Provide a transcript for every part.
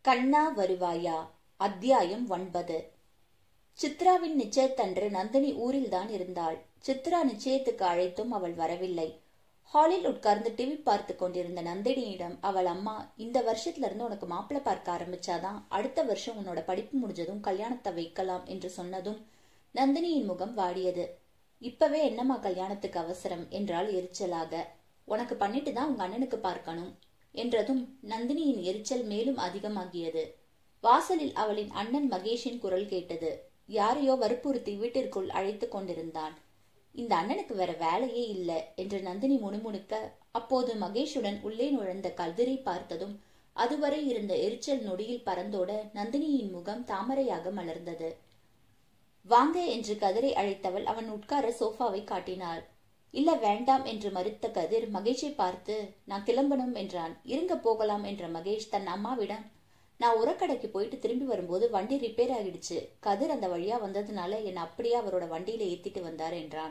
கண்ணா வருவாயா அத்தியாயம் ஒன்பது சித்ராவின் நிச்சயத்தன்று நந்தினி ஊரில்தான் இருந்தாள் சித்ரா நிச்சயத்துக்கு அழைத்தும் அவள் வரவில்லை ஹாலில் உட்கார்ந்து டிவி பார்த்து கொண்டிருந்த நந்தினியிடம் அவள் அம்மா இந்த வருஷத்துல இருந்து உனக்கு மாப்பிள்ளை பார்க்க ஆரம்பிச்சாதான் அடுத்த வருஷம் உன்னோட படிப்பு முடிஞ்சதும் கல்யாணத்தை வைக்கலாம் என்று சொன்னதும் நந்தினியின் முகம் வாடியது இப்பவே என்னம்மா கல்யாணத்துக்கு அவசரம் என்றால் எரிச்சலாக உனக்கு பண்ணிட்டு தான் உங்க அண்ணனுக்கு பார்க்கணும் என்றதும் நந்தினியின் எரிச்சல் மேலும் அதிகமாகியது வாசலில் அவளின் அண்ணன் மகேஷின் குரல் கேட்டது யாரையோ வற்புறுத்தி வீட்டிற்குள் அழைத்து கொண்டிருந்தான் இந்த அண்ணனுக்கு வேற வேலையே இல்ல என்று நந்தினி முணுமுணுக்க அப்போது மகேஷுடன் உள்ளே நுழைந்த கதிரை பார்த்ததும் அதுவரை இருந்த எரிச்சல் நொடியில் பறந்தோட நந்தினியின் முகம் தாமரையாக மலர்ந்தது வாங்க என்று கதிரை அழைத்தவள் அவன் உட்கார சோஃபாவை காட்டினாள் இல்ல வேண்டாம் என்று மறுத்த கதிர் மகேஷை பார்த்து நான் கிளம்பணும் என்றான் இருங்க போகலாம் என்ற மகேஷ் தன் அம்மாவிடம் நான் உரக்கடைக்கு போயிட்டு திரும்பி வரும்போது வண்டி ரிப்பேர் ஆகிடுச்சு கதிர் அந்த வழியா வந்ததுனால என்னை அப்படியே அவரோட வண்டியில ஏத்திட்டு வந்தார் என்றான்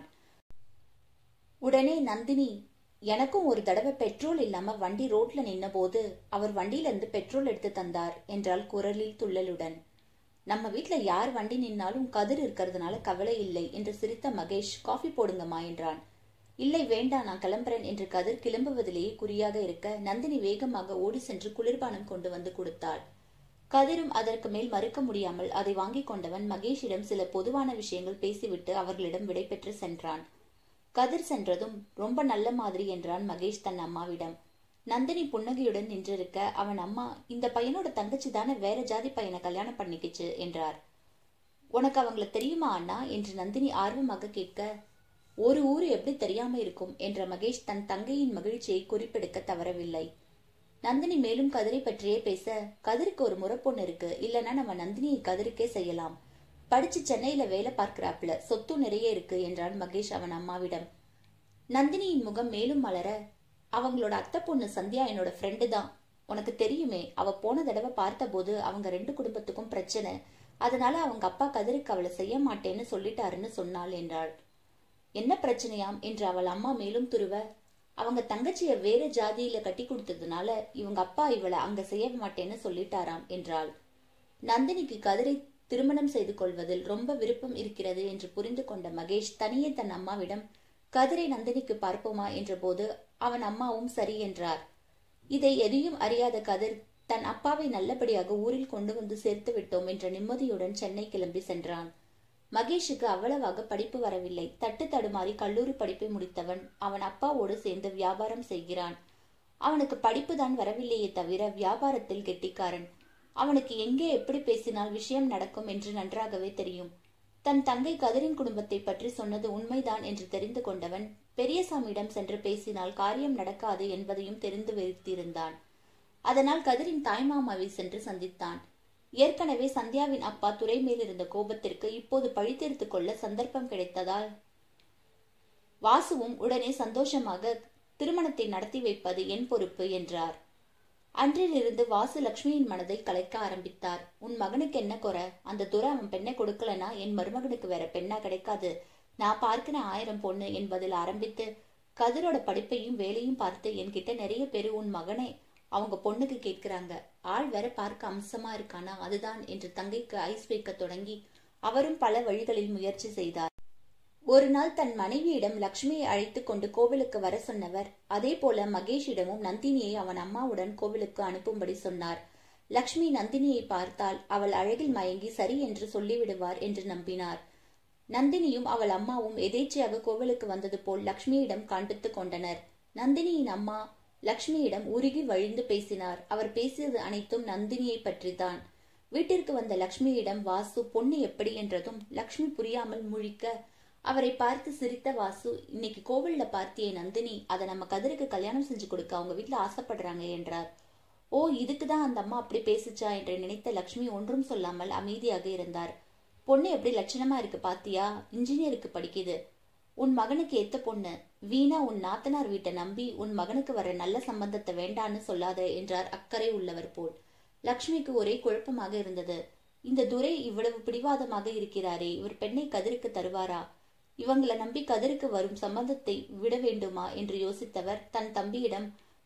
உடனே நந்தினி எனக்கும் ஒரு தடவை பெட்ரோல் இல்லாம வண்டி ரோட்ல நின்ன போது அவர் வண்டியில இருந்து பெட்ரோல் எடுத்து தந்தார் என்றால் குரலில் துள்ளலுடன் நம்ம வீட்ல யார் வண்டி நின்னாலும் கதிர் இருக்கிறதுனால கவலை இல்லை என்று சிரித்த மகேஷ் காஃபி போடுங்கம்மா என்றான் இல்லை வேண்டாம் நான் கிளம்புறேன் என்று கதிர் கிளம்புவதிலேயே குறியாக இருக்க நந்தினி வேகமாக ஓடி சென்று குளிர்பானம் கொண்டு வந்து கொடுத்தாள் கதிரும் அதற்கு மேல் மறுக்க முடியாமல் அதை வாங்கிக் கொண்டவன் மகேஷிடம் சில பொதுவான விஷயங்கள் பேசிவிட்டு அவர்களிடம் விடைபெற்று சென்றான் கதிர் சென்றதும் ரொம்ப நல்ல மாதிரி என்றான் மகேஷ் தன் அம்மாவிடம் நந்தினி புன்னகையுடன் நின்றிருக்க அவன் அம்மா இந்த பையனோட தங்கச்சி தானே வேற ஜாதி பையனை கல்யாணம் பண்ணிக்கிச்சு என்றார் உனக்கு அவங்கள தெரியுமா அண்ணா என்று நந்தினி ஆர்வமாக கேட்க ஒரு ஊரு எப்படி தெரியாம இருக்கும் என்ற மகேஷ் தன் தங்கையின் மகிழ்ச்சியை குறிப்பெடுக்க தவறவில்லை நந்தினி மேலும் கதிரை பற்றியே பேச கதிருக்கு ஒரு முறப்பொண்ணு இருக்கு இல்லனா நம்ம நந்தினியை கதிருக்கே செய்யலாம் படிச்சு சென்னையில வேலை பார்க்கிறாப்புல சொத்து நிறைய இருக்கு என்றான் மகேஷ் அவன் அம்மாவிடம் நந்தினியின் முகம் மேலும் மலர அவங்களோட அத்தை பொண்ணு சந்தியா என்னோட ஃப்ரெண்டு தான் உனக்கு தெரியுமே அவ போன தடவை பார்த்தபோது அவங்க ரெண்டு குடும்பத்துக்கும் பிரச்சனை அதனால அவங்க அப்பா கதிருக்கு அவளை செய்ய மாட்டேன்னு சொல்லிட்டாருன்னு சொன்னாள் என்றாள் என்ன பிரச்சனையாம் என்று அவள் அம்மா மேலும் துருவ அவங்க தங்கச்சிய வேற ஜாதியில கட்டி கொடுத்ததுனால இவங்க அப்பா இவளை அங்க செய்ய மாட்டேன்னு சொல்லிட்டாராம் என்றாள் நந்தினிக்கு கதிரை திருமணம் செய்து கொள்வதில் ரொம்ப விருப்பம் இருக்கிறது என்று புரிந்து கொண்ட மகேஷ் தனியே தன் அம்மாவிடம் கதிரை நந்தினிக்கு பார்ப்போமா என்றபோது அவன் அம்மாவும் சரி என்றார் இதை எதையும் அறியாத கதிர் தன் அப்பாவை நல்லபடியாக ஊரில் கொண்டு வந்து சேர்த்து விட்டோம் என்ற நிம்மதியுடன் சென்னை கிளம்பி சென்றான் மகேஷுக்கு அவ்வளவாக படிப்பு வரவில்லை தட்டு தடுமாறி கல்லூரி படிப்பை முடித்தவன் அவன் அப்பாவோடு சேர்ந்து வியாபாரம் செய்கிறான் அவனுக்கு படிப்பு தான் வரவில்லையே தவிர வியாபாரத்தில் கெட்டிக்காரன் அவனுக்கு எங்கே எப்படி பேசினால் விஷயம் நடக்கும் என்று நன்றாகவே தெரியும் தன் தங்கை கதிரின் குடும்பத்தை பற்றி சொன்னது உண்மைதான் என்று தெரிந்து கொண்டவன் பெரியசாமியிடம் சென்று பேசினால் காரியம் நடக்காது என்பதையும் தெரிந்து வைத்திருந்தான் அதனால் கதிரின் தாய்மாமாவை சென்று சந்தித்தான் ஏற்கனவே சந்தியாவின் அப்பா துறை மேல் இருந்த கோபத்திற்கு இப்போது பழித்தெடுத்துக் கொள்ள சந்தர்ப்பம் கிடைத்ததால் வாசுவும் உடனே சந்தோஷமாக திருமணத்தை நடத்தி வைப்பது என் பொறுப்பு என்றார் அன்றிலிருந்து வாசு லட்சுமியின் மனதை கலைக்க ஆரம்பித்தார் உன் மகனுக்கு என்ன குறை அந்த துறை அவன் பெண்ணை கொடுக்கலனா என் மருமகனுக்கு வேற பெண்ணா கிடைக்காது நான் பார்க்கிற ஆயிரம் பொண்ணு என்பதில் ஆரம்பித்து கதிரோட படிப்பையும் வேலையும் பார்த்து என்கிட்ட நிறைய பேரு உன் மகனை அவங்க பொண்ணுக்கு கேட்கிறாங்க ஆள் வேற பார்க்க அம்சமா இருக்கானா அதுதான் என்று தங்கைக்கு ஐஸ் வைக்க தொடங்கி அவரும் பல வழிகளில் முயற்சி செய்தார் ஒரு நாள் தன் மனைவியிடம் லக்ஷ்மியை அழைத்து கொண்டு கோவிலுக்கு வர சொன்னவர் அதே போல மகேஷிடமும் நந்தினியை அவன் அம்மாவுடன் கோவிலுக்கு அனுப்பும்படி சொன்னார் லக்ஷ்மி நந்தினியை பார்த்தால் அவள் அழகில் மயங்கி சரி என்று சொல்லிவிடுவார் என்று நம்பினார் நந்தினியும் அவள் அம்மாவும் எதேச்சையாக கோவிலுக்கு வந்தது போல் லக்ஷ்மியிடம் காண்பித்துக் கொண்டனர் நந்தினியின் அம்மா லக்ஷ்மியிடம் உருகி வழிந்து பேசினார் அவர் பேசியது அனைத்தும் நந்தினியை பற்றிதான் வீட்டிற்கு வந்த லக்ஷ்மியிடம் வாசு பொண்ணு எப்படி என்றதும் லக்ஷ்மி புரியாமல் முழிக்க அவரை பார்த்து சிரித்த வாசு இன்னைக்கு கோவில்ல பார்த்தியே நந்தினி அதை நம்ம கதிருக்கு கல்யாணம் செஞ்சு கொடுக்க அவங்க வீட்டுல ஆசைப்படுறாங்க என்றார் ஓ இதுக்குதான் அந்த அம்மா அப்படி பேசிச்சா என்று நினைத்த லக்ஷ்மி ஒன்றும் சொல்லாமல் அமைதியாக இருந்தார் பொண்ணு எப்படி லட்சணமா இருக்கு பாத்தியா இன்ஜினியருக்கு படிக்குது உன் மகனுக்கு ஏத்த பொண்ணு வீணா உன் நாத்தனார் வீட்டை நம்பி உன் மகனுக்கு வர நல்ல சம்பந்தத்தை வேண்டான்னு சொல்லாத என்றார் அக்கறை உள்ளவர் போல் லக்ஷ்மிக்கு ஒரே குழப்பமாக இருந்தது இந்த துரை இவ்வளவு பிடிவாதமாக இருக்கிறாரே இவர் பெண்ணை கதிருக்கு தருவாரா இவங்களை நம்பி கதிருக்கு வரும் சம்மந்தத்தை விட வேண்டுமா என்று யோசித்தவர் தன் தம்பியிடம்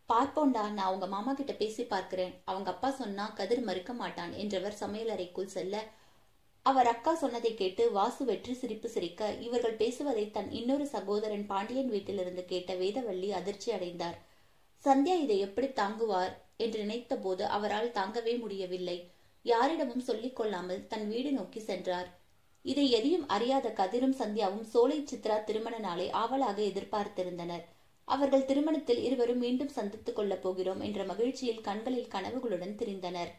பார்ப்போண்டா நான் உங்க மாமா கிட்ட பேசி பார்க்கிறேன் அவங்க அப்பா சொன்னா கதிர் மறுக்க மாட்டான் என்றவர் சமையலறைக்குள் செல்ல அவர் அக்கா சொன்னதை கேட்டு வாசு வெற்றி சிரிப்பு சிரிக்க இவர்கள் பேசுவதை தன் இன்னொரு சகோதரன் பாண்டியன் வீட்டிலிருந்து கேட்ட வேதவள்ளி அதிர்ச்சி அடைந்தார் சந்தியா இதை எப்படி தாங்குவார் என்று நினைத்த போது அவரால் தாங்கவே முடியவில்லை யாரிடமும் சொல்லிக் கொள்ளாமல் தன் வீடு நோக்கி சென்றார் இதை எதையும் அறியாத கதிரும் சந்தியாவும் சோலை சித்ரா திருமண நாளை ஆவலாக எதிர்பார்த்திருந்தனர் அவர்கள் திருமணத்தில் இருவரும் மீண்டும் சந்தித்துக் கொள்ளப் போகிறோம் என்ற மகிழ்ச்சியில் கண்களில் கனவுகளுடன் திரிந்தனர்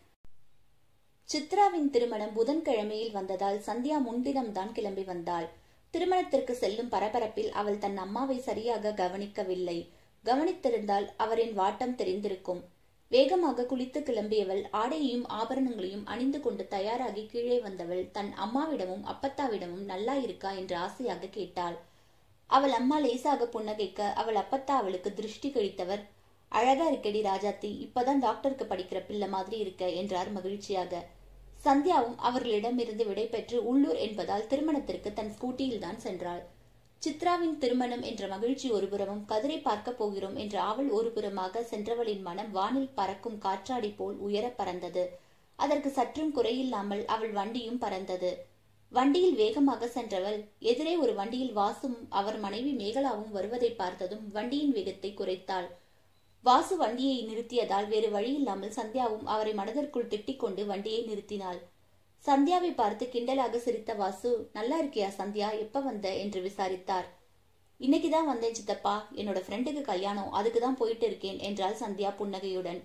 சித்ராவின் திருமணம் புதன்கிழமையில் வந்ததால் சந்தியா முன்தினம்தான் கிளம்பி வந்தாள் திருமணத்திற்கு செல்லும் பரபரப்பில் அவள் தன் அம்மாவை சரியாக கவனிக்கவில்லை கவனித்திருந்தால் அவரின் வாட்டம் தெரிந்திருக்கும் வேகமாக குளித்து கிளம்பியவள் ஆடையையும் ஆபரணங்களையும் அணிந்து கொண்டு தயாராகி கீழே வந்தவள் தன் அம்மாவிடமும் அப்பத்தாவிடமும் நல்லா இருக்கா என்று ஆசையாக கேட்டாள் அவள் அம்மா லேசாக புன்னகைக்க அவள் அப்பத்தா அவளுக்கு திருஷ்டி கழித்தவர் அழகா இருக்கடி ராஜாத்தி இப்பதான் டாக்டருக்கு படிக்கிற பிள்ளை மாதிரி இருக்க என்றார் மகிழ்ச்சியாக சந்தியாவும் அவர்களிடமிருந்து விடை பெற்று உள்ளூர் என்பதால் திருமணத்திற்கு தன் ஸ்கூட்டியில் தான் சென்றாள் சித்ராவின் திருமணம் என்ற மகிழ்ச்சி ஒருபுறமும் கதிரை பார்க்க போகிறோம் என்ற ஆவல் ஒருபுறமாக சென்றவளின் மனம் வானில் பறக்கும் காற்றாடி போல் உயர பறந்தது அதற்கு சற்றும் குறையில்லாமல் அவள் வண்டியும் பறந்தது வண்டியில் வேகமாக சென்றவள் எதிரே ஒரு வண்டியில் வாசும் அவர் மனைவி மேகலாவும் வருவதை பார்த்ததும் வண்டியின் வேகத்தை குறைத்தாள் வாசு வண்டியை நிறுத்தியதால் வேறு வழியில்லாமல் சந்தியாவும் அவரை மனதிற்குள் திட்டிக் கொண்டு வண்டியை நிறுத்தினாள் சந்தியாவை பார்த்து கிண்டலாக சிரித்த வாசு நல்லா இருக்கியா சந்தியா எப்ப வந்த என்று விசாரித்தார் இன்னைக்குதான் வந்தேன் சித்தப்பா என்னோட ஃப்ரெண்டுக்கு கல்யாணம் அதுக்கு தான் போயிட்டு இருக்கேன் என்றாள் சந்தியா புன்னகையுடன்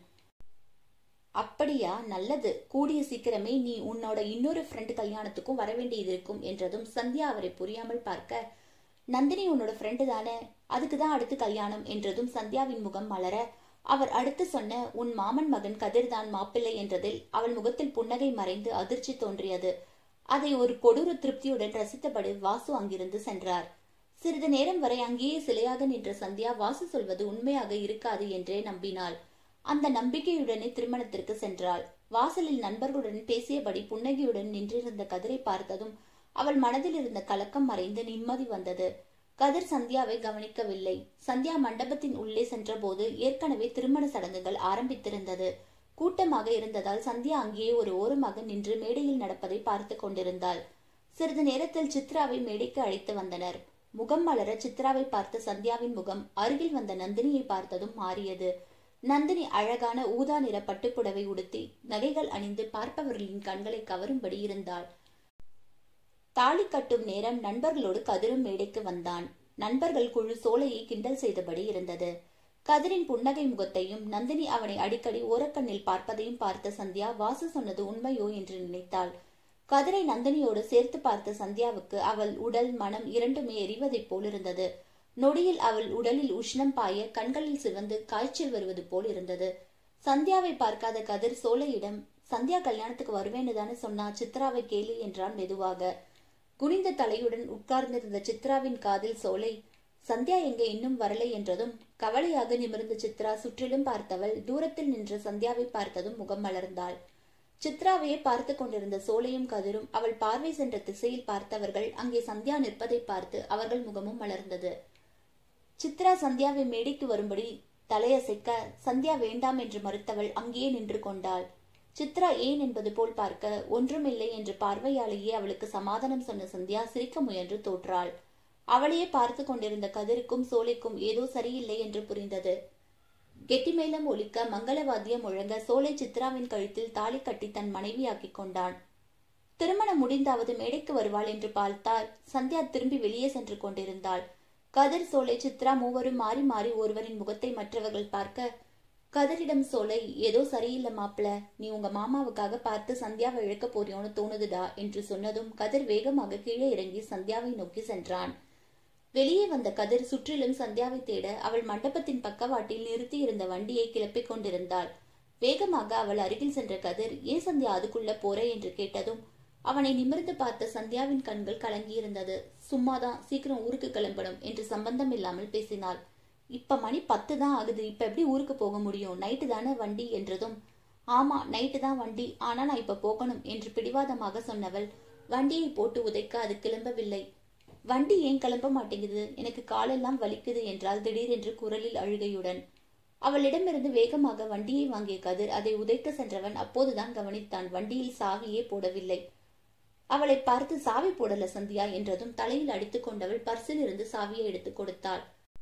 அப்படியா நல்லது கூடிய சீக்கிரமே நீ உன்னோட இன்னொரு ஃப்ரெண்டு கல்யாணத்துக்கும் வர வேண்டியது இருக்கும் என்றதும் சந்தியா அவரை புரியாமல் பார்க்க நந்தினி உன்னோட ஃப்ரெண்டு தானே அதுக்கு தான் அடுத்து கல்யாணம் என்றதும் சந்தியாவின் முகம் மலர அவர் அடுத்து சொன்ன உன் மாமன் மகன் கதிர்தான் மாப்பிள்ளை என்றதில் அவள் முகத்தில் புன்னகை மறைந்து அதிர்ச்சி தோன்றியது அதை ஒரு கொடூர திருப்தியுடன் ரசித்தபடி வாசு அங்கிருந்து சென்றார் சிறிது நேரம் வரை அங்கேயே சிலையாக நின்ற சந்தியா வாசு சொல்வது உண்மையாக இருக்காது என்றே நம்பினாள் அந்த நம்பிக்கையுடனே திருமணத்திற்கு சென்றாள் வாசலில் நண்பர்களுடன் பேசியபடி புன்னகையுடன் நின்றிருந்த கதிரை பார்த்ததும் அவள் மனதில் இருந்த கலக்கம் மறைந்து நிம்மதி வந்தது கதிர் சந்தியாவை கவனிக்கவில்லை சந்தியா மண்டபத்தின் உள்ளே சென்றபோது ஏற்கனவே திருமண சடங்குகள் ஆரம்பித்திருந்தது கூட்டமாக இருந்ததால் சந்தியா அங்கேயே ஒரு ஓரமாக நின்று மேடையில் நடப்பதை பார்த்து கொண்டிருந்தாள் சிறிது நேரத்தில் சித்ராவை மேடைக்கு அழைத்து வந்தனர் முகம் மலர சித்ராவை பார்த்த சந்தியாவின் முகம் அருகில் வந்த நந்தினியை பார்த்ததும் மாறியது நந்தினி அழகான ஊதா நிற பட்டுப்புடவை உடுத்தி நகைகள் அணிந்து பார்ப்பவர்களின் கண்களை கவரும்படி இருந்தாள் தாலி கட்டும் நேரம் நண்பர்களோடு கதிரும் மேடைக்கு வந்தான் நண்பர்கள் குழு சோலையை கிண்டல் செய்தபடி இருந்தது கதிரின் புன்னகை முகத்தையும் நந்தினி அவனை அடிக்கடி ஓரக்கண்ணில் பார்ப்பதையும் பார்த்த சந்தியா வாசு சொன்னது உண்மையோ என்று நினைத்தாள் கதிரை நந்தினியோடு சேர்த்து பார்த்த சந்தியாவுக்கு அவள் உடல் மனம் இரண்டுமே எரிவதைப் போல் இருந்தது நொடியில் அவள் உடலில் உஷ்ணம் பாய கண்களில் சிவந்து காய்ச்சல் வருவது போல் இருந்தது சந்தியாவை பார்க்காத கதிர் சோலையிடம் சந்தியா கல்யாணத்துக்கு வருவேன்னு தானே சொன்னா சித்ராவை கேளு என்றான் மெதுவாக குனிந்த தலையுடன் உட்கார்ந்திருந்த சித்ராவின் காதில் சோலை சந்தியா எங்கே இன்னும் வரலை என்றதும் கவலையாக நிமிர்ந்த சித்ரா சுற்றிலும் பார்த்தவள் தூரத்தில் நின்ற சந்தியாவை பார்த்ததும் முகம் மலர்ந்தாள் சித்ராவையே பார்த்து கொண்டிருந்த சோலையும் கதிரும் அவள் பார்வை சென்ற திசையில் பார்த்தவர்கள் அங்கே சந்தியா நிற்பதை பார்த்து அவர்கள் முகமும் மலர்ந்தது சித்ரா சந்தியாவை மேடைக்கு வரும்படி தலையசைக்க சந்தியா வேண்டாம் என்று மறுத்தவள் அங்கேயே நின்று கொண்டாள் சித்ரா ஏன் என்பது போல் பார்க்க ஒன்றுமில்லை என்று பார்வையாலேயே அவளுக்கு சமாதானம் சொன்ன சந்தியா சிரிக்க முயன்று தோற்றாள் அவளையே பார்த்து கொண்டிருந்த கதிருக்கும் சோலைக்கும் ஏதோ சரியில்லை என்று புரிந்தது கெட்டிமேளம் ஒலிக்க மங்களவாத்தியம் முழங்க சோலை சித்ராவின் கழுத்தில் தாலி கட்டி தன் மனைவியாக்கிக் கொண்டான் திருமணம் முடிந்தாவது மேடைக்கு வருவாள் என்று பார்த்தால் சந்தியா திரும்பி வெளியே சென்று கொண்டிருந்தாள் கதிர் சோலை சித்ரா மூவரும் மாறி மாறி ஒருவரின் முகத்தை மற்றவர்கள் பார்க்க கதிரிடம் சோலை ஏதோ சரியில்லை மாப்பிள நீ உங்க மாமாவுக்காக பார்த்து சந்தியாவை இழக்க போறியோன்னு தோணுதுடா என்று சொன்னதும் கதிர் வேகமாக கீழே இறங்கி சந்தியாவை நோக்கி சென்றான் வெளியே வந்த கதிர் சுற்றிலும் சந்தியாவை தேட அவள் மண்டபத்தின் பக்கவாட்டில் நிறுத்தி இருந்த வண்டியை கிளப்பிக் கொண்டிருந்தாள் வேகமாக அவள் அருகில் சென்ற கதிர் ஏன் சந்தியா அதுக்குள்ள போற என்று கேட்டதும் அவனை நிமிர்ந்து பார்த்த சந்தியாவின் கண்கள் கலங்கியிருந்தது சும்மாதான் சீக்கிரம் ஊருக்கு கிளம்பணும் என்று சம்பந்தம் இல்லாமல் பேசினாள் இப்ப மணி பத்து தான் ஆகுது இப்ப எப்படி ஊருக்கு போக முடியும் நைட்டு தானே வண்டி என்றதும் ஆமா நைட்டு தான் வண்டி ஆனா நான் இப்ப போகணும் என்று பிடிவாதமாக சொன்னவள் வண்டியை போட்டு உதைக்க அது கிளம்பவில்லை வண்டி ஏன் கிளம்ப மாட்டேங்குது எனக்கு காலெல்லாம் வலிக்குது என்றால் திடீரென்று குரலில் அழுகையுடன் அவளிடமிருந்து வேகமாக வண்டியை வாங்கிய கதிர் அதை உதைக்க சென்றவன் அப்போதுதான் கவனித்தான் வண்டியில் சாவியே போடவில்லை அவளை பார்த்து சாவி போடல சந்தியா என்றதும் தலையில் அடித்துக் கொண்டவள் பர்சில் இருந்து சாவியை எடுத்துக் கொடுத்தாள்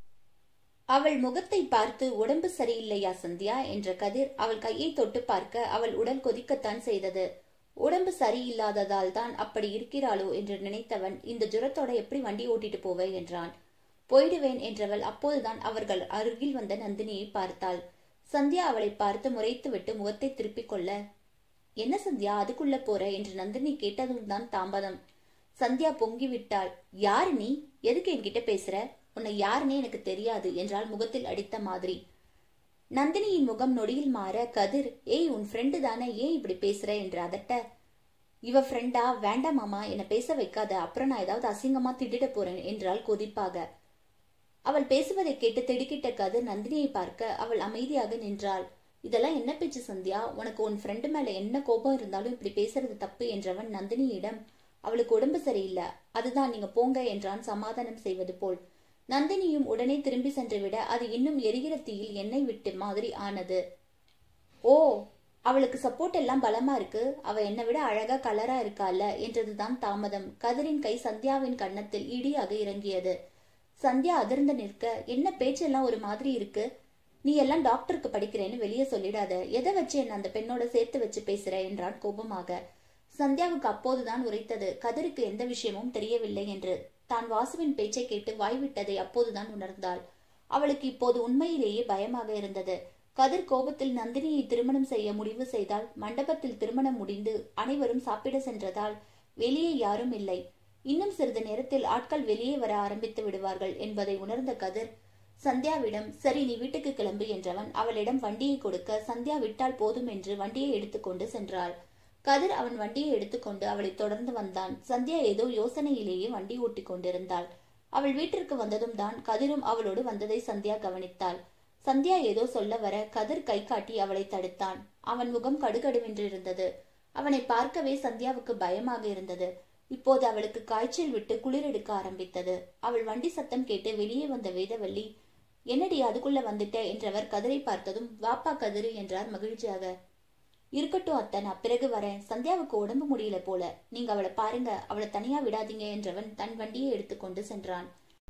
அவள் முகத்தை பார்த்து உடம்பு சரியில்லையா சந்தியா என்ற கதிர் அவள் கையை தொட்டு பார்க்க அவள் உடல் கொதிக்கத்தான் செய்தது உடம்பு சரியில்லாததால் தான் அப்படி இருக்கிறாளோ என்று நினைத்தவன் இந்த ஜுரத்தோட எப்படி வண்டி ஓட்டிட்டு போவே என்றான் போயிடுவேன் என்றவள் அப்போதுதான் அவர்கள் அருகில் வந்த நந்தினியை பார்த்தாள் சந்தியா அவளை பார்த்து முறைத்துவிட்டு முகத்தை திருப்பிக் கொள்ள என்ன சந்தியா அதுக்குள்ள போற என்று நந்தினி கேட்டதும் தான் தாமதம் சந்தியா பொங்கி விட்டாள் யாரு நீ எதுக்கு என்கிட்ட பேசுற உன்னை யாருன்னே எனக்கு தெரியாது என்றால் முகத்தில் அடித்த மாதிரி நந்தினியின் முகம் நொடியில் மாற கதிர் ஏய் உன் ஃப்ரெண்டு தானே ஏன் இப்படி பேசுற என்று அதட்ட இவ ஃப்ரெண்டா வேண்டாம் மாமா என்னை பேச வைக்காத அப்புறம் நான் ஏதாவது அசிங்கமா திட்டிட போறேன் என்றால் கொதிப்பாக அவள் பேசுவதை கேட்டு திடுக்கிட்ட கதிர் நந்தினியை பார்க்க அவள் அமைதியாக நின்றாள் இதெல்லாம் என்ன பேச்சு சந்தியா உனக்கு உன் ஃப்ரெண்டு மேல என்ன கோபம் இருந்தாலும் இப்படி பேசுறது தப்பு என்றவன் நந்தினியிடம் அவளுக்கு உடம்பு சரியில்லை அதுதான் நீங்க போங்க என்றான் சமாதானம் செய்வது போல் நந்தினியும் உடனே திரும்பி சென்று விட அது இன்னும் எரிகிற தீயில் எண்ணெய் விட்டு மாதிரி ஆனது ஓ அவளுக்கு சப்போர்ட் எல்லாம் பலமா இருக்கு அவ என்னை விட அழகா கலரா இருக்கால என்றதுதான் தாமதம் கதிரின் கை சந்தியாவின் கன்னத்தில் இடியாக இறங்கியது சந்தியா அதிர்ந்து நிற்க என்ன பேச்செல்லாம் ஒரு மாதிரி இருக்கு நீ எல்லாம் டாக்டருக்கு படிக்கிறேன்னு வெளியே சொல்லிடாத எதை வச்சு என்ன அந்த பெண்ணோட சேர்த்து வச்சு பேசுற என்றான் கோபமாக சந்தியாவுக்கு அப்போதுதான் உரைத்தது கதிருக்கு எந்த விஷயமும் தெரியவில்லை என்று தான் வாசுவின் பேச்சை கேட்டு வாய்விட்டதை அப்போதுதான் உணர்ந்தாள் அவளுக்கு இப்போது உண்மையிலேயே பயமாக இருந்தது கதிர் கோபத்தில் நந்தினியை திருமணம் செய்ய முடிவு செய்தால் மண்டபத்தில் திருமணம் முடிந்து அனைவரும் சாப்பிட சென்றதால் வெளியே யாரும் இல்லை இன்னும் சிறிது நேரத்தில் ஆட்கள் வெளியே வர ஆரம்பித்து விடுவார்கள் என்பதை உணர்ந்த கதிர் சந்தியாவிடம் சரி நீ வீட்டுக்கு கிளம்பு என்றவன் அவளிடம் வண்டியை கொடுக்க சந்தியா விட்டால் போதும் என்று வண்டியை எடுத்துக்கொண்டு சென்றாள் கதிர் அவன் வண்டியை எடுத்துக்கொண்டு அவளை தொடர்ந்து வந்தான் சந்தியா ஏதோ யோசனையிலேயே வண்டி ஓட்டிக் கொண்டிருந்தாள் அவள் வீட்டிற்கு வந்ததும் தான் கதிரும் அவளோடு வந்ததை சந்தியா கவனித்தாள் சந்தியா ஏதோ சொல்ல வர கதிர் கை காட்டி அவளை தடுத்தான் அவன் முகம் கடுகடுவென்று இருந்தது அவனை பார்க்கவே சந்தியாவுக்கு பயமாக இருந்தது இப்போது அவளுக்கு காய்ச்சல் விட்டு குளிர் எடுக்க ஆரம்பித்தது அவள் வண்டி சத்தம் கேட்டு வெளியே வந்த வேதவள்ளி என்னடி அதுக்குள்ள வந்துட்ட என்றவர் கதிரை பார்த்ததும் வாப்பா கதிரு என்றார் மகிழ்ச்சியாக இருக்கட்டும் அத்தை நான் பிறகு வரேன் சந்தியாவுக்கு உடம்பு முடியல போல நீங்க அவளை பாருங்க அவளை தனியா விடாதீங்க என்றவன் தன் வண்டியை எடுத்துக்கொண்டு சென்றான்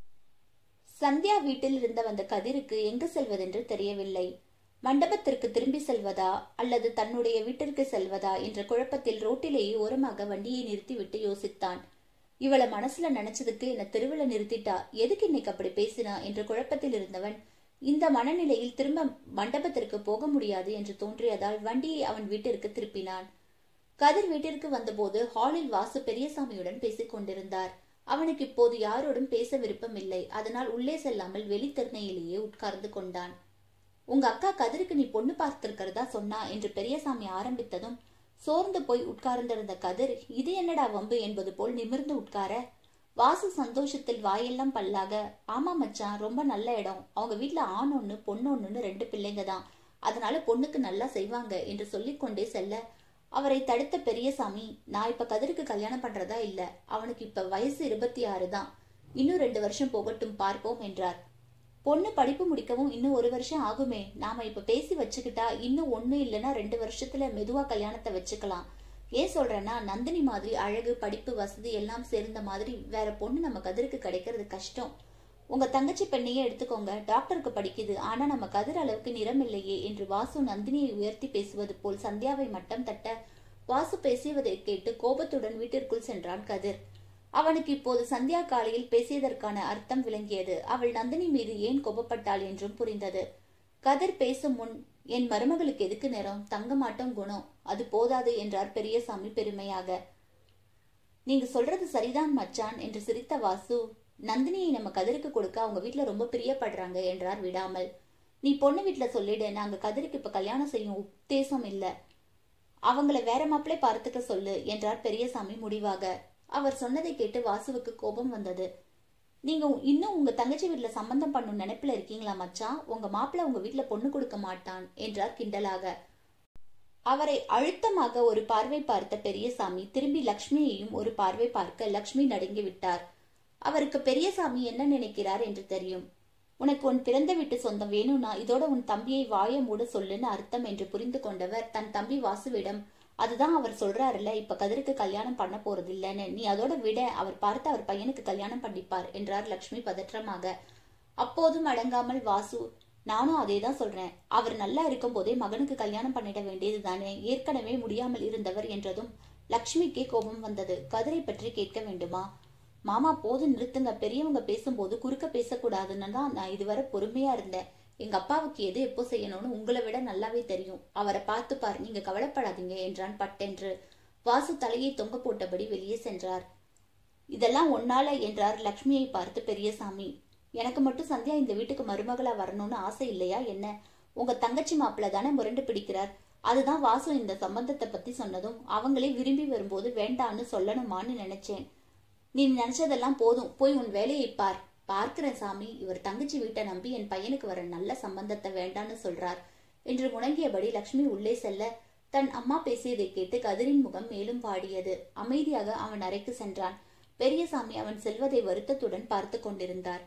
சந்தியா வீட்டில் இருந்த வந்த கதிருக்கு எங்கு செல்வதென்று தெரியவில்லை மண்டபத்திற்கு திரும்பி செல்வதா அல்லது தன்னுடைய வீட்டிற்கு செல்வதா என்ற குழப்பத்தில் ரோட்டிலேயே ஓரமாக வண்டியை நிறுத்திவிட்டு யோசித்தான் இவளை மனசுல நினைச்சதுக்கு என்ன தெருவில் நிறுத்திட்டா எதுக்கு இன்னைக்கு அப்படி பேசினா என்ற குழப்பத்தில் இருந்தவன் இந்த மனநிலையில் திரும்ப மண்டபத்திற்கு போக முடியாது என்று தோன்றியதால் வண்டியை அவன் வீட்டிற்கு திருப்பினான் கதிர் வீட்டிற்கு வந்தபோது ஹாலில் வாசு பெரியசாமியுடன் பேசிக் கொண்டிருந்தார் அவனுக்கு இப்போது யாரோடும் பேச விருப்பம் இல்லை அதனால் உள்ளே செல்லாமல் வெளித்திறனையிலேயே உட்கார்ந்து கொண்டான் உங்க அக்கா கதிருக்கு நீ பொண்ணு பார்த்திருக்கிறதா சொன்னா என்று பெரியசாமி ஆரம்பித்ததும் சோர்ந்து போய் உட்கார்ந்திருந்த கதிர் இது என்னடா வம்பு என்பது போல் நிமிர்ந்து உட்கார வாசு சந்தோஷத்தில் வாயெல்லாம் பல்லாக ஆமா மச்சான் ரொம்ப நல்ல இடம் அவங்க வீட்டுல ஆண் ஒண்ணு பொண்ணு ஒண்ணுன்னு ரெண்டு பிள்ளைங்க தான் அதனால பொண்ணுக்கு நல்லா செய்வாங்க என்று சொல்லிக்கொண்டே செல்ல அவரை தடுத்த பெரியசாமி நான் இப்ப கதிருக்கு கல்யாணம் பண்றதா இல்ல அவனுக்கு இப்ப வயசு இருபத்தி ஆறு தான் இன்னும் ரெண்டு வருஷம் போகட்டும் பார்ப்போம் என்றார் பொண்ணு படிப்பு முடிக்கவும் இன்னும் ஒரு வருஷம் ஆகுமே நாம இப்ப பேசி வச்சுக்கிட்டா இன்னும் ஒண்ணு இல்லைன்னா ரெண்டு வருஷத்துல மெதுவா கல்யாணத்தை வச்சுக்கலாம் ஏன் சொல்றேன்னா நந்தினி மாதிரி அழகு படிப்பு வசதி எல்லாம் சேர்ந்த மாதிரி வேற பொண்ணு நம்ம கதிருக்கு கிடைக்கிறது கஷ்டம் உங்க தங்கச்சி பெண்ணையே எடுத்துக்கோங்க டாக்டருக்கு படிக்குது ஆனா நம்ம கதிர் அளவுக்கு நிறம் இல்லையே என்று வாசு நந்தினியை உயர்த்தி பேசுவது போல் சந்தியாவை மட்டம் தட்ட வாசு பேசியதை கேட்டு கோபத்துடன் வீட்டிற்குள் சென்றான் கதிர் அவனுக்கு இப்போது சந்தியா காலையில் பேசியதற்கான அர்த்தம் விளங்கியது அவள் நந்தினி மீது ஏன் கோபப்பட்டாள் என்றும் புரிந்தது கதிர் பேசும் முன் என் மருமகளுக்கு எதுக்கு நேரம் தங்க மாட்டோம் குணம் அது போதாது என்றார் பெரியசாமி பெருமையாக நீங்க சொல்றது சரிதான் மச்சான் என்று சிரித்த வாசு நந்தினியை நம்ம கதிருக்கு கொடுக்க அவங்க வீட்டுல ரொம்ப பிரியப்படுறாங்க என்றார் விடாமல் நீ பொண்ணு வீட்டுல சொல்லிடு நாங்க கதிருக்கு இப்ப கல்யாணம் செய்யும் உத்தேசம் இல்ல அவங்கள வேற மாப்பிளை பார்த்துக்க சொல்லு என்றார் பெரியசாமி முடிவாக அவர் சொன்னதை கேட்டு வாசுவுக்கு கோபம் வந்தது நீங்க இன்னும் உங்க தங்கச்சி வீட்டுல சம்பந்தம் பண்ணும் நினைப்புல இருக்கீங்களா மச்சான் உங்க மாப்பிள்ள உங்க வீட்டுல பொண்ணு கொடுக்க மாட்டான் என்றார் கிண்டலாக அவரை அழுத்தமாக ஒரு பார்வை பார்த்த பெரியசாமி திரும்பி லக்ஷ்மியையும் ஒரு பார்வை பார்க்க லக்ஷ்மி நடுங்கி விட்டார் அவருக்கு பெரியசாமி என்ன நினைக்கிறார் என்று தெரியும் உனக்கு உன் பிறந்த வீட்டு சொந்தம் வேணும்னா இதோட உன் தம்பியை வாய மூட சொல்லுன்னு அர்த்தம் என்று புரிந்து கொண்டவர் தன் தம்பி வாசுவிடம் அதுதான் அவர் சொல்றாருல்ல இப்ப கதிருக்கு கல்யாணம் பண்ண போறது இல்லைன்னு நீ அதோட விட அவர் பார்த்து அவர் பையனுக்கு கல்யாணம் பண்ணிப்பார் என்றார் லக்ஷ்மி பதற்றமாக அப்போதும் அடங்காமல் வாசு நானும் அதே தான் சொல்றேன் அவர் நல்லா இருக்கும் போதே மகனுக்கு கல்யாணம் பண்ணிட வேண்டியது தானே ஏற்கனவே முடியாமல் இருந்தவர் என்றதும் லக்ஷ்மிக்கே கோபம் வந்தது கதிரை பற்றி கேட்க வேண்டுமா மாமா போது நிறுத்துங்க பெரியவங்க பேசும்போது குறுக்க பேசக்கூடாதுன்னு தான் நான் இதுவரை பொறுமையா இருந்தேன் எங்க அப்பாவுக்கு எது எப்போ செய்யணும்னு உங்களை விட நல்லாவே தெரியும் அவரை பார்த்து பார் நீங்க கவலைப்படாதீங்க என்றான் பட்டென்று வாசு தலையை தொங்க போட்டபடி வெளியே சென்றார் இதெல்லாம் ஒன்னால என்றார் லக்ஷ்மியை பார்த்து பெரியசாமி எனக்கு மட்டும் சந்தியா இந்த வீட்டுக்கு மருமகளா வரணும்னு ஆசை இல்லையா என்ன உங்க தங்கச்சி மாப்பிள்ள தானே முரண்டு பிடிக்கிறார் அதுதான் வாசு இந்த சம்பந்தத்தை பத்தி சொன்னதும் அவங்களே விரும்பி வரும்போது வேண்டான்னு சொல்லணுமான்னு நினைச்சேன் நீ நினைச்சதெல்லாம் போதும் போய் உன் வேலையை பார் பார்க்கிறேன் சாமி இவர் தங்கச்சி வீட்டை நம்பி என் பையனுக்கு வர நல்ல சம்பந்தத்தை வேண்டான்னு சொல்றார் என்று முணங்கியபடி லக்ஷ்மி உள்ளே செல்ல தன் அம்மா பேசியதை கேட்டு கதிரின் முகம் மேலும் பாடியது அமைதியாக அவன் அறைக்கு சென்றான் பெரியசாமி அவன் செல்வதை வருத்தத்துடன் பார்த்து கொண்டிருந்தார்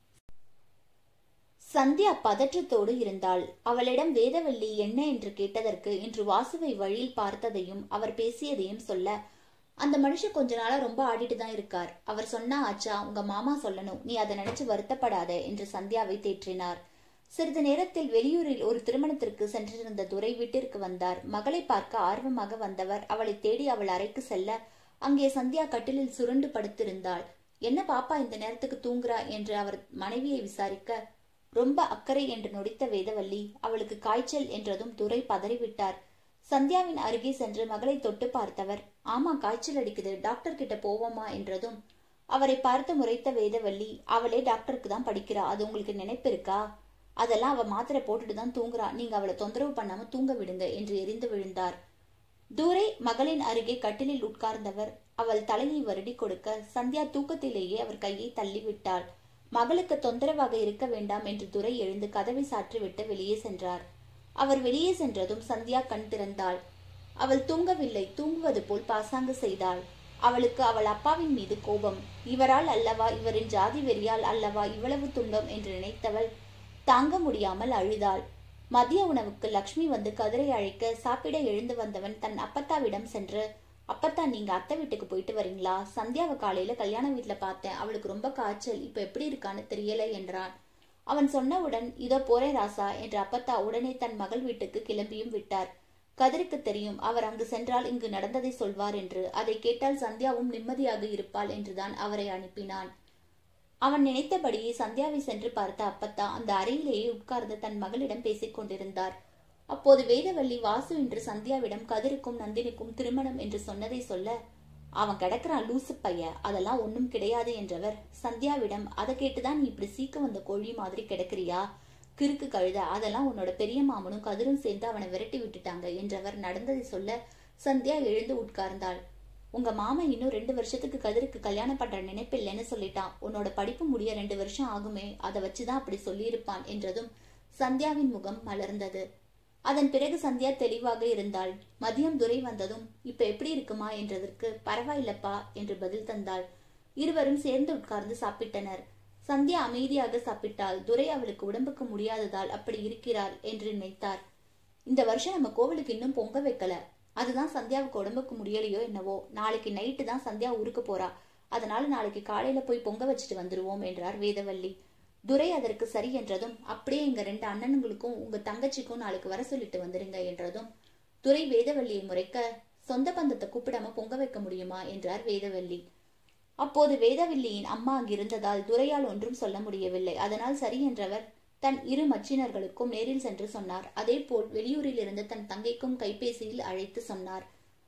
சந்தியா பதற்றத்தோடு இருந்தாள் அவளிடம் வேதவல்லி என்ன என்று கேட்டதற்கு இன்று வாசுவை வழியில் பார்த்ததையும் அவர் பேசியதையும் சொல்ல அந்த மனுஷன் கொஞ்ச நாளா ரொம்ப ஆடிட்டு தான் இருக்கார் அவர் சொன்னா ஆச்சா உங்க மாமா சொல்லணும் நீ அதை நினைச்சு வருத்தப்படாத என்று சந்தியாவை தேற்றினார் சிறிது நேரத்தில் வெளியூரில் ஒரு திருமணத்திற்கு சென்றிருந்த துரை வீட்டிற்கு வந்தார் மகளை பார்க்க ஆர்வமாக வந்தவர் அவளை தேடி அவள் அறைக்கு செல்ல அங்கே சந்தியா கட்டிலில் சுருண்டு படுத்திருந்தாள் என்ன பாப்பா இந்த நேரத்துக்கு தூங்குறா என்று அவர் மனைவியை விசாரிக்க ரொம்ப அக்கறை என்று நொடித்த வேதவல்லி அவளுக்கு காய்ச்சல் என்றதும் துரை பதறிவிட்டார் சந்தியாவின் அருகே சென்று மகளை தொட்டு பார்த்தவர் ஆமா காய்ச்சல் அடிக்குது டாக்டர் கிட்ட போவோமா என்றதும் அவரை பார்த்து முறைத்த வேதவல்லி அவளே டாக்டருக்கு தான் படிக்கிறா அது உங்களுக்கு நினைப்பு இருக்கா அதெல்லாம் அவ மாத்திரை போட்டுட்டு தான் தூங்குறா நீங்க அவளை தொந்தரவு பண்ணாம தூங்க விடுங்க என்று எரிந்து விழுந்தார் தூரை மகளின் அருகே கட்டிலில் உட்கார்ந்தவர் அவள் தலையை வருடி கொடுக்க சந்தியா தூக்கத்திலேயே அவர் கையை தள்ளிவிட்டாள் மகளுக்கு தொந்தரவாக இருக்க வேண்டாம் என்று துரை எழுந்து கதவை சாற்றிவிட்டு வெளியே சென்றார் அவர் வெளியே சென்றதும் சந்தியா கண் திறந்தாள் அவள் தூங்கவில்லை தூங்குவது போல் பாசாங்கு செய்தாள் அவளுக்கு அவள் அப்பாவின் மீது கோபம் இவரால் அல்லவா இவரின் ஜாதி வெறியால் அல்லவா இவ்வளவு துன்பம் என்று நினைத்தவள் தாங்க முடியாமல் அழுதாள் மதிய உணவுக்கு லக்ஷ்மி வந்து கதிரை அழைக்க சாப்பிட எழுந்து வந்தவன் தன் அப்பத்தாவிடம் சென்று அப்பத்தா நீங்க அத்தை வீட்டுக்கு போயிட்டு வரீங்களா சந்தியாவை காலையில கல்யாண வீட்டுல பார்த்தேன் அவளுக்கு ரொம்ப காய்ச்சல் இப்ப எப்படி இருக்கான்னு தெரியல என்றான் அவன் சொன்னவுடன் இதோ போறேன் ராசா என்ற அப்பத்தா உடனே தன் மகள் வீட்டுக்கு கிளம்பியும் விட்டார் கதிருக்கு தெரியும் அவர் அங்கு சென்றால் இங்கு நடந்ததை சொல்வார் என்று அதை கேட்டால் சந்தியாவும் நிம்மதியாக இருப்பாள் என்றுதான் அவரை அனுப்பினான் அவன் நினைத்தபடியே சந்தியாவை சென்று பார்த்த அப்பத்தா அந்த அறையிலேயே உட்கார்ந்து தன் மகளிடம் பேசிக் கொண்டிருந்தார் அப்போது வேதவள்ளி வாசு என்று சந்தியாவிடம் கதிருக்கும் நந்தினிக்கும் திருமணம் என்று சொன்னதை சொல்ல அவன் கிடக்குறான் லூசு பைய அதெல்லாம் ஒன்னும் கிடையாது என்றவர் சந்தியாவிடம் அதை கேட்டுதான் நீ இப்படி சீக்க வந்த கோழி மாதிரி கிடக்குறியா கிறுக்கு கழுத அதெல்லாம் உன்னோட பெரிய மாமனும் கதிரும் சேர்ந்து அவனை விரட்டி விட்டுட்டாங்க என்றவர் நடந்ததை சொல்ல சந்தியா எழுந்து உட்கார்ந்தாள் உங்க மாமன் இன்னும் ரெண்டு வருஷத்துக்கு கதிருக்கு கல்யாணம் பண்ற நினைப்பில்லைன்னு சொல்லிட்டான் உன்னோட படிப்பு முடிய ரெண்டு வருஷம் ஆகுமே அதை வச்சுதான் அப்படி சொல்லியிருப்பான் என்றதும் சந்தியாவின் முகம் மலர்ந்தது அதன் பிறகு சந்தியா தெளிவாக இருந்தாள் மதியம் துரை வந்ததும் இப்ப எப்படி இருக்குமா என்றதற்கு பரவாயில்லப்பா என்று பதில் தந்தாள் இருவரும் சேர்ந்து உட்கார்ந்து சாப்பிட்டனர் சந்தியா அமைதியாக சாப்பிட்டாள் துரை அவளுக்கு உடம்புக்கு முடியாததால் அப்படி இருக்கிறாள் என்று நினைத்தார் இந்த வருஷம் நம்ம கோவிலுக்கு இன்னும் பொங்க வைக்கல அதுதான் சந்தியாவுக்கு உடம்புக்கு முடியலையோ என்னவோ நாளைக்கு நைட்டு தான் சந்தியா ஊருக்கு போறா அதனால நாளைக்கு காலையில போய் பொங்க வச்சுட்டு வந்துருவோம் என்றார் வேதவல்லி துரை அதற்கு சரி என்றதும் அப்படியே எங்க ரெண்டு அண்ணனுங்களுக்கும் உங்க தங்கச்சிக்கும் நாளைக்கு வர சொல்லிட்டு வந்துருங்க என்றதும் துரை வேதவல்லியை முறைக்க சொந்த பந்தத்தை கூப்பிடாம பொங்க வைக்க முடியுமா என்றார் வேதவல்லி அப்போது வேதவல்லியின் அம்மா அங்கிருந்ததால் துரையால் ஒன்றும் சொல்ல முடியவில்லை அதனால் சரி என்றவர் தன் இரு மச்சினர்களுக்கும் நேரில் சென்று சொன்னார் அதேபோல் வெளியூரில் இருந்து தன் தங்கைக்கும் கைபேசியில் அழைத்து சொன்னார்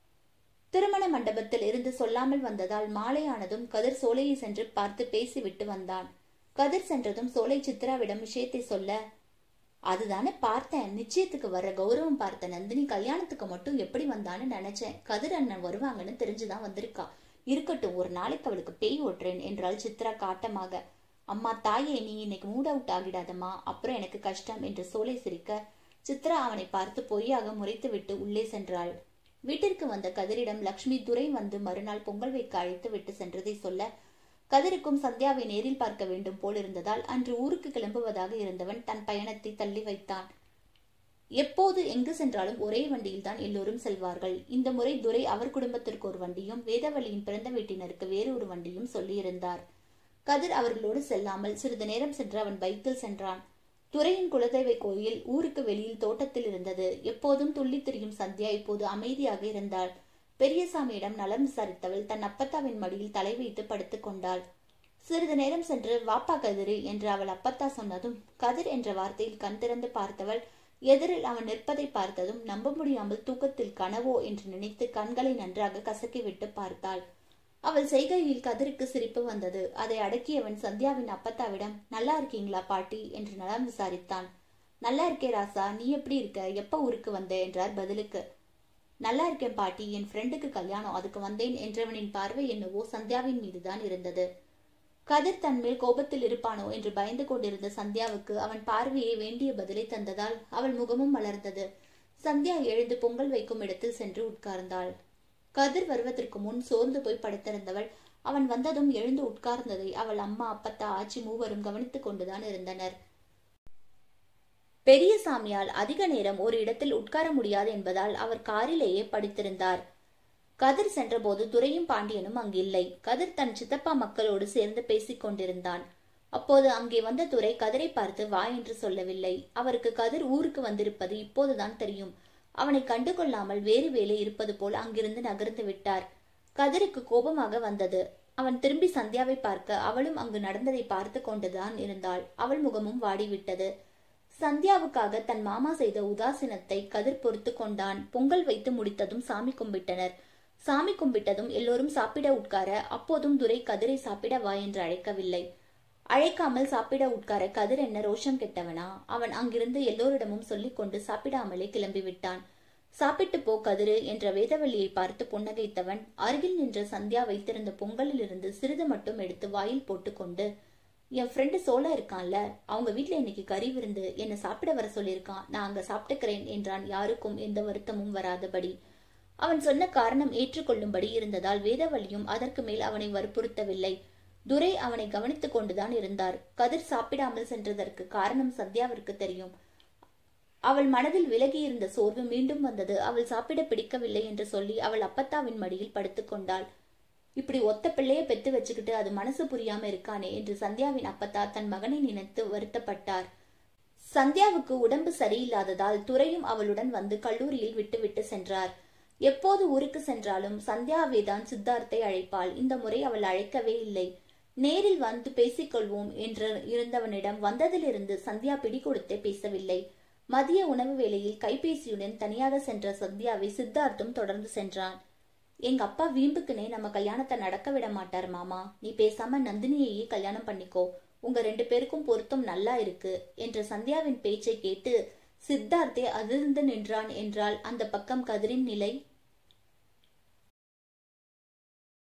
திருமண மண்டபத்தில் இருந்து சொல்லாமல் வந்ததால் மாலையானதும் கதிர் சோலையை சென்று பார்த்து பேசிவிட்டு வந்தான் கதிர் சென்றதும் சோலை சித்ராவிடம் விஷயத்தை சொல்ல அதுதானே பார்த்தேன் நிச்சயத்துக்கு வர்ற கௌரவம் பார்த்த நந்தினி கல்யாணத்துக்கு மட்டும் எப்படி வந்தான்னு நினைச்சேன் கதிர் அண்ணன் வருவாங்கன்னு தெரிஞ்சுதான் வந்திருக்கா இருக்கட்டும் ஒரு நாளைக்கு அவளுக்கு பேய் ஓட்டுறேன் என்றாள் சித்ரா காட்டமாக அம்மா தாயே நீ இன்னைக்கு மூட் அவுட் ஆகிடாதம்மா அப்புறம் எனக்கு கஷ்டம் என்று சோலை சிரிக்க சித்ரா அவனை பார்த்து பொய்யாக முறைத்து விட்டு உள்ளே சென்றாள் வீட்டிற்கு வந்த கதிரிடம் லக்ஷ்மி துரை வந்து மறுநாள் பொங்கல் வைக்க அழைத்து விட்டு சென்றதை சொல்ல கதிருக்கும் சந்தியாவை நேரில் பார்க்க வேண்டும் போல் இருந்ததால் அன்று ஊருக்கு கிளம்புவதாக இருந்தவன் தன் பயணத்தை தள்ளி வைத்தான் எப்போது எங்கு சென்றாலும் ஒரே வண்டியில் தான் எல்லோரும் செல்வார்கள் இந்த முறை துரை அவர் குடும்பத்திற்கு ஒரு வண்டியும் வேதவழியின் பிறந்த வீட்டினருக்கு வேறு ஒரு வண்டியும் சொல்லியிருந்தார் கதிர் அவர்களோடு செல்லாமல் சிறிது நேரம் சென்று அவன் பைக்கில் சென்றான் துரையின் குலதெய்வ கோயில் ஊருக்கு வெளியில் தோட்டத்தில் இருந்தது எப்போதும் துள்ளித் திரியும் சந்தியா இப்போது அமைதியாக இருந்தாள் பெரியசாமியிடம் நலம் விசாரித்தவள் தன் அப்பத்தாவின் மடியில் தலை வைத்து படுத்துக் கொண்டாள் சிறிது நேரம் சென்று வாப்பா கதிரு என்று அவள் அப்பத்தா சொன்னதும் கதிர் என்ற வார்த்தையில் கண் திறந்து பார்த்தவள் எதிரில் அவன் நிற்பதை பார்த்ததும் நம்ப முடியாமல் தூக்கத்தில் கனவோ என்று நினைத்து கண்களை நன்றாக கசக்கிவிட்டு பார்த்தாள் அவள் செய்கையில் கதிருக்கு சிரிப்பு வந்தது அதை அடக்கியவன் சந்தியாவின் அப்பத்தாவிடம் நல்லா இருக்கீங்களா பாட்டி என்று நலம் விசாரித்தான் நல்லா இருக்கே ராசா நீ எப்படி இருக்க எப்ப ஊருக்கு வந்த என்றார் பதிலுக்கு நல்லா இருக்கேன் பாட்டி என் ஃப்ரெண்டுக்கு கல்யாணம் அதுக்கு வந்தேன் என்றவனின் பார்வை என்னவோ சந்தியாவின் மீதுதான் இருந்தது கதிர் தன்மேல் கோபத்தில் இருப்பானோ என்று பயந்து கொண்டிருந்த சந்தியாவுக்கு அவன் பார்வையை வேண்டிய பதிலை தந்ததால் அவள் முகமும் மலர்ந்தது சந்தியா எழுந்து பொங்கல் வைக்கும் இடத்தில் சென்று உட்கார்ந்தாள் கதிர் வருவதற்கு முன் சோர்ந்து போய் படுத்திருந்தவள் அவன் வந்ததும் எழுந்து உட்கார்ந்ததை அவள் அம்மா அப்பத்தா ஆச்சி மூவரும் கவனித்துக் கொண்டுதான் இருந்தனர் பெரிய சாமியால் அதிக நேரம் ஒரு இடத்தில் உட்கார முடியாது என்பதால் அவர் காரிலேயே படுத்திருந்தார் கதிர் சென்றபோது துரையும் பாண்டியனும் அங்கில்லை கதிர் தன் சித்தப்பா மக்களோடு சேர்ந்து பேசிக் கொண்டிருந்தான் அப்போது அங்கே வந்த துரை கதிரை பார்த்து வா என்று சொல்லவில்லை அவருக்கு கதிர் ஊருக்கு வந்திருப்பது இப்போதுதான் தெரியும் அவனை கண்டுகொள்ளாமல் வேறு வேலை இருப்பது போல் அங்கிருந்து நகர்ந்து விட்டார் கதிருக்கு கோபமாக வந்தது அவன் திரும்பி சந்தியாவை பார்க்க அவளும் அங்கு நடந்ததை பார்த்து கொண்டுதான் இருந்தாள் அவள் முகமும் வாடிவிட்டது சந்தியாவுக்காக தன் மாமா செய்த உதாசீனத்தை கதிர் பொறுத்து கொண்டான் பொங்கல் வைத்து முடித்ததும் சாமி கும்பிட்டனர் சாமி கும்பிட்டதும் எல்லோரும் சாப்பிட உட்கார அப்போதும் துரை கதிரை சாப்பிட வா என்று அழைக்கவில்லை அழைக்காமல் சாப்பிட உட்கார கதிர் என்ன ரோஷம் கெட்டவனா அவன் அங்கிருந்து எல்லோரிடமும் சொல்லிக் கொண்டு சாப்பிடாமலே கிளம்பி விட்டான் சாப்பிட்டு போ கதிரு என்ற வேதவள்ளியை பார்த்து புன்னகைத்தவன் அருகில் நின்ற சந்தியா வைத்திருந்த பொங்கலில் இருந்து சிறிது மட்டும் எடுத்து வாயில் போட்டுக்கொண்டு என் ஃப்ரெண்டு சோலா இருக்கான்ல அவங்க வீட்ல இன்னைக்கு கறி விருந்து என்னை சாப்பிட வர சொல்லியிருக்கான் நான் அங்க சாப்பிட்டுக்கிறேன் என்றான் யாருக்கும் எந்த வருத்தமும் வராதபடி அவன் சொன்ன காரணம் ஏற்றுக்கொள்ளும்படி இருந்ததால் வேதவள்ளியும் அதற்கு மேல் அவனை வற்புறுத்தவில்லை துரை அவனை கவனித்துக் கொண்டுதான் இருந்தார் கதிர் சாப்பிடாமல் சென்றதற்கு காரணம் சந்தியாவிற்கு தெரியும் அவள் மனதில் விலகி இருந்த சோர்வு மீண்டும் வந்தது அவள் சாப்பிட பிடிக்கவில்லை என்று சொல்லி அவள் அப்பத்தாவின் மடியில் படுத்துக் கொண்டாள் இப்படி ஒத்த பிள்ளைய பெத்து வச்சுக்கிட்டு அது மனசு புரியாம இருக்கானே என்று சந்தியாவின் அப்பத்தா தன் மகனை நினைத்து வருத்தப்பட்டார் சந்தியாவுக்கு உடம்பு சரியில்லாததால் துரையும் அவளுடன் வந்து கல்லூரியில் விட்டுவிட்டு சென்றார் எப்போது ஊருக்கு சென்றாலும் சந்தியாவேதான் சித்தார்த்தை அழைப்பாள் இந்த முறை அவள் அழைக்கவே இல்லை நேரில் வந்து பேசிக்கொள்வோம் என்று இருந்தவனிடம் வந்ததிலிருந்து சந்தியா பிடி கொடுத்தே பேசவில்லை மதிய உணவு வேளையில் கைபேசியுடன் தனியாக சென்ற சந்தியாவை சித்தார்த்தும் தொடர்ந்து சென்றான் எங்க அப்பா வீம்புக்குனே நம்ம கல்யாணத்தை நடக்க விட மாட்டார் மாமா நீ பேசாம நந்தினியையே கல்யாணம் பண்ணிக்கோ உங்க ரெண்டு பேருக்கும் பொருத்தம் நல்லா இருக்கு என்ற சந்தியாவின் பேச்சை கேட்டு சித்தார்த்தே அதிர்ந்து நின்றான் என்றால் அந்த பக்கம் கதிரின் நிலை